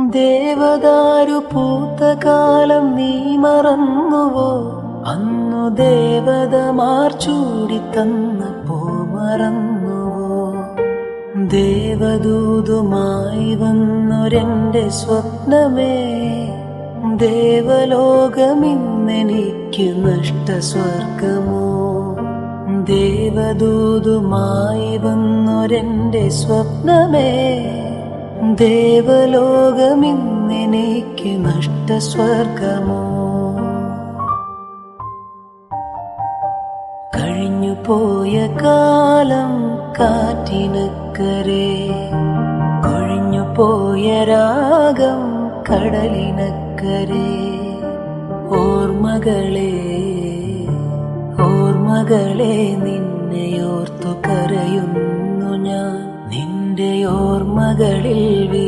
ദേവദാരു പൂത്ത കാലം നീ മറന്നുവോ അന്നു ദേവതമാർ ചൂടി തന്ന പൂ മറന്നുവോ ദേവദൂതുമായി വന്നൊരെന്റെ സ്വപ്നമേ ദേവലോകമിന്നെനിക്ക് നഷ്ടസ്വർഗമോ ദേവദൂതുമായി വന്നൊരെന്റെ സ്വപ്നമേ ദേവലോകമിന്നെനിക്ക് നഷ്ടസ്വർഗമോ കഴിഞ്ഞു പോയ കാലം കാറ്റിനക്കരെ കൊഴിഞ്ഞു പോയ രാഗം കടലിനക്കരെ ഓർമ്മകളെ ഓർമ്മകളെ നിന്നെയോർത്തു കരയുന്നു ഞാൻ നിന്റെ ഓർമ്മകളിൽ